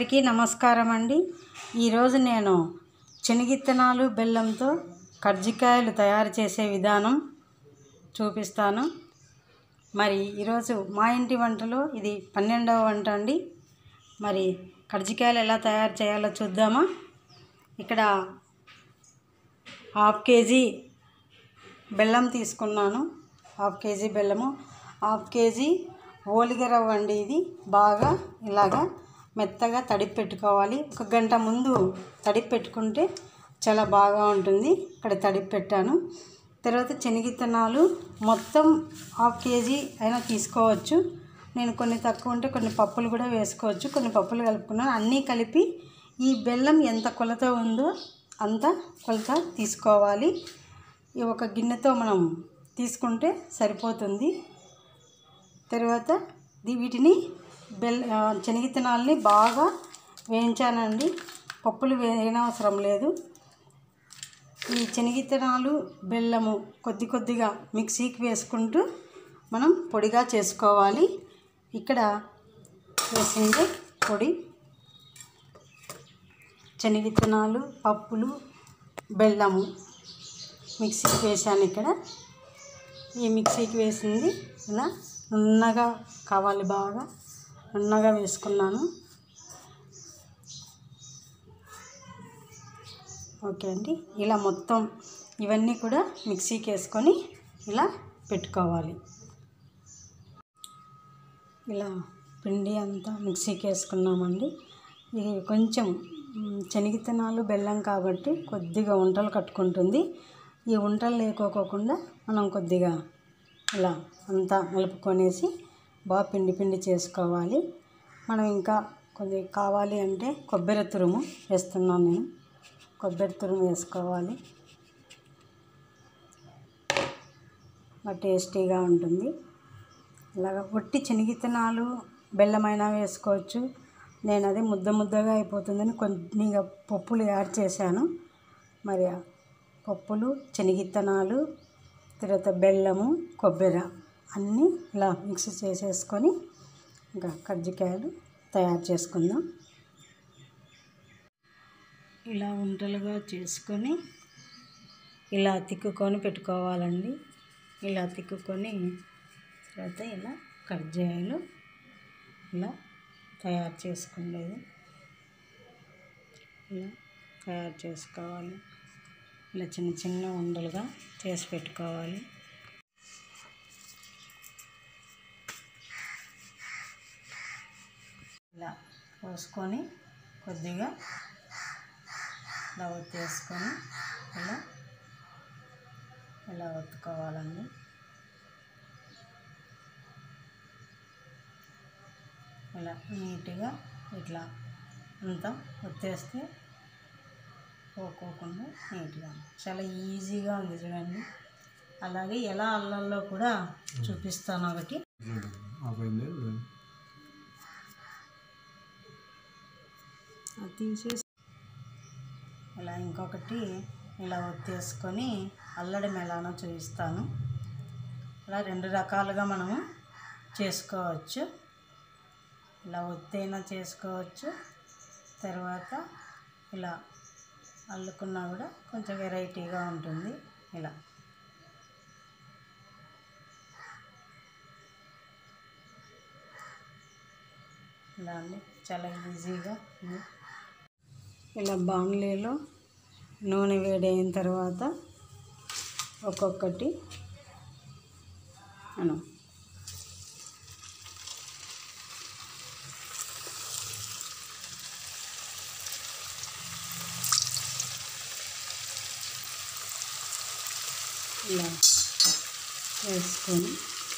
అందరికీ నమస్కారం అండి ఈరోజు నేను శనగిత్తనాలు బెల్లంతో కర్జికాయలు తయారు చేసే విధానం చూపిస్తాను మరి ఈరోజు మా ఇంటి వంటలో ఇది పన్నెండవ వంట అండి మరి కర్జికాయలు ఎలా తయారు చేయాలో చూద్దామా ఇక్కడ హాఫ్ కేజీ బెల్లం తీసుకున్నాను హాఫ్ కేజీ బెల్లము హాఫ్ కేజీ ఓలిగ రవ్వ అండి ఇది బాగా ఇలాగా మెత్తగా తడిపి పెట్టుకోవాలి ఒక గంట ముందు తడిపి పెట్టుకుంటే చాలా బాగా ఉంటుంది ఇక్కడ తడిపి పెట్టాను తర్వాత శనగిత్తనాలు మొత్తం హాఫ్ కేజీ అయినా తీసుకోవచ్చు నేను కొన్ని తక్కువ ఉంటే కొన్ని పప్పులు కూడా వేసుకోవచ్చు కొన్ని పప్పులు కలుపుకున్నాను అన్నీ కలిపి ఈ బెల్లం ఎంత కొలత ఉందో అంత కొలత తీసుకోవాలి ఈ ఒక గిన్నెతో మనం తీసుకుంటే సరిపోతుంది తర్వాత ది- వీటిని బెల్ ఆ, శనగిత్తనాలని బాగా వేయించానండి పప్పులు వేయనవసరం లేదు ఈ శనగిత్తనాలు బెల్లము కొద్ది కొద్దిగా మిక్సీకి వేసుకుంటూ మనం పొడిగా చేసుకోవాలి ఇక్కడ వేసింది పొడి శనగిత్తనాలు పప్పులు బెల్లము మిక్సీకి వేసాను ఇక్కడ ఈ మిక్సీకి వేసింది ఇలా నున్నగా కావాలి బాగా నున్నగా వేసుకున్నాను ఓకే అండి ఇలా మొత్తం ఇవన్నీ కూడా మిక్సీకి వేసుకొని ఇలా పెట్టుకోవాలి ఇలా పిండి అంతా మిక్సీకి వేసుకున్నామండి ఇది కొంచెం మ్, శనగిత్తనాలు బెల్లం కాబట్టి కొద్దిగా ఉంటలు కట్టుకుంటుంది ఈ ఉంటలు లేకోకుండా మనం కొద్దిగా ఇలా అంతా కలుపుకొనేసి బాగా పిండి పిండి చేసుకోవాలి మనం ఇంకా కొద్ది కావాలి అంటే కొబ్బరి తురుము వేస్తున్నాను నేను కొబ్బరి తురుము వేసుకోవాలి బాగా టేస్టీగా ఉంటుంది ఇలాగ ఒట్టి శనగిత్తనాలు బెల్లమైనా వేసుకోవచ్చు నేను అది ముద్ద ముద్దగా అయిపోతుందని కొద్దిగా పప్పులు యాడ్ చేశాను మరి ఆ పప్పులు శనగిత్తనాలు తర్వాత బెల్లము కొబ్బరి అన్నీ ఇలా మిక్స్ చేసేసుకొని ఇంకా కజ్జికాయలు తయారు చేసుకుందాం ఇలా ఉంటలుగా చేసుకొని ఇలా తిక్కుకొని పెట్టుకోవాలండి ఇలా తిక్కుకొని తర్వాత ఇలా కజ్జికాయలు ఇలా తయారు చేసుకునేది ఇలా తయారు చేసుకోవాలి ఇలా చిన్న చిన్న ఉండలుగా చేసి పెట్టుకోవాలి ఇలా పోసుకొని కొద్దిగా ఇలా ఒత్తేసుకొని ఇలా ఇలా ఒత్తుకోవాలండి ఇలా నీట్గా ఇట్లా అంతా ఒత్తేస్తే పోకోకుండా నీట్గా చాలా ఈజీగా ఉంది చూడండి అలాగే ఎలా అల్లాలో కూడా చూపిస్తాను ఒకటి అది తీసేసి ఇలా ఇంకొకటి ఇలా ఒత్తేసుకొని అల్లడం ఎలానో చూపిస్తాను ఇలా రెండు రకాలుగా మనము చేసుకోవచ్చు ఇలా ఒత్తైనా చేసుకోవచ్చు తర్వాత ఇలా అల్లుకున్నా కూడా కొంచెం వెరైటీగా ఉంటుంది ఇలా ఇలా అండి చాలా ఈజీగా ఉంది ఇలా బాణలీలో నూనె వేడైన తర్వాత ఒక్కొక్కటి మనం ఇలా వేసుకొని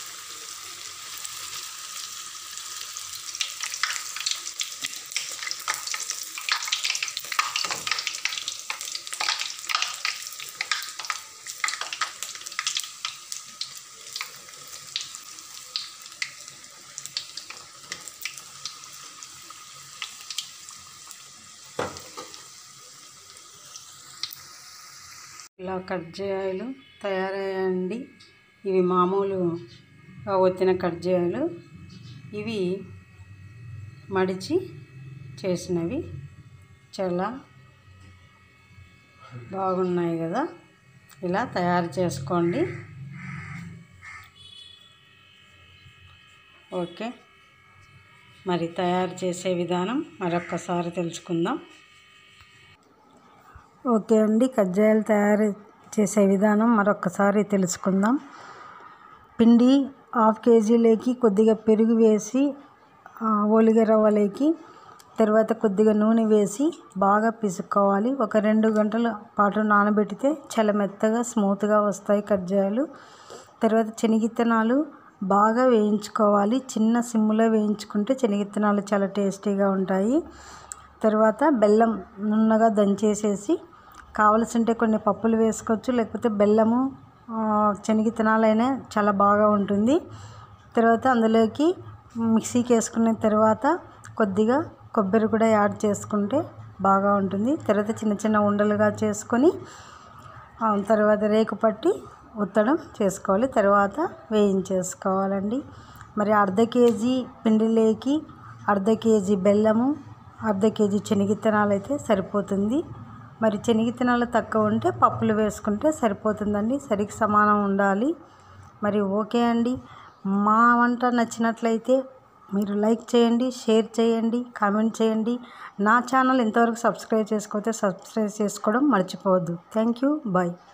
ఇలా కజ్జికాయలు తయారయ్యాయండి ఇవి మామూలు ఒత్తిన కజ్జికాయలు ఇవి మడిచి చేసినవి చాలా బాగున్నాయి కదా ఇలా తయారు చేసుకోండి ఓకే మరి తయారు చేసే విధానం మరొక్కసారి తెలుసుకుందాం ఓకే అండి కజ్జాయాలు తయారు చేసే విధానం మరొకసారి తెలుసుకుందాం పిండి హాఫ్ కేజీలోకి కొద్దిగా పెరుగు వేసి ఓలిగ రవ్వలోకి తర్వాత కొద్దిగా నూనె వేసి బాగా పిసుక్కోవాలి ఒక రెండు గంటల పాటు నానబెడితే చాలా మెత్తగా స్మూత్గా వస్తాయి కజ్జాయాలు తర్వాత శనగిత్తనాలు బాగా వేయించుకోవాలి చిన్న సిమ్లో వేయించుకుంటే శనగిత్తనాలు చాలా టేస్టీగా ఉంటాయి తర్వాత బెల్లం నున్నగా దంచేసేసి కావలసింటే కొన్ని పప్పులు వేసుకోవచ్చు లేకపోతే బెల్లము శనగిత్తనాలైనా చాలా బాగా ఉంటుంది తర్వాత అందులోకి మిక్సీకి వేసుకున్న తర్వాత కొద్దిగా కొబ్బరి కూడా యాడ్ చేసుకుంటే బాగా ఉంటుంది తర్వాత చిన్న చిన్న ఉండలుగా చేసుకొని తర్వాత రేకు పట్టి ఉత్తడం చేసుకోవాలి తర్వాత వేయించేసుకోవాలండి మరి అర్ధ కేజీ పిండిలోకి అర్ధ కేజీ బెల్లము అర్ధ కేజీ శనగిత్తనాలు అయితే సరిపోతుంది మరి శనగిత్తనాలు తక్కువ ఉంటే పప్పులు వేసుకుంటే సరిపోతుందండి సరికి సమానం ఉండాలి మరి ఓకే అండి మా వంట నచ్చినట్లయితే మీరు లైక్ చేయండి షేర్ చేయండి కామెంట్ చేయండి నా ఛానల్ ఇంతవరకు సబ్స్క్రైబ్ చేసుకోతే సబ్స్క్రైబ్ చేసుకోవడం మర్చిపోవద్దు థ్యాంక్ యూ బాయ్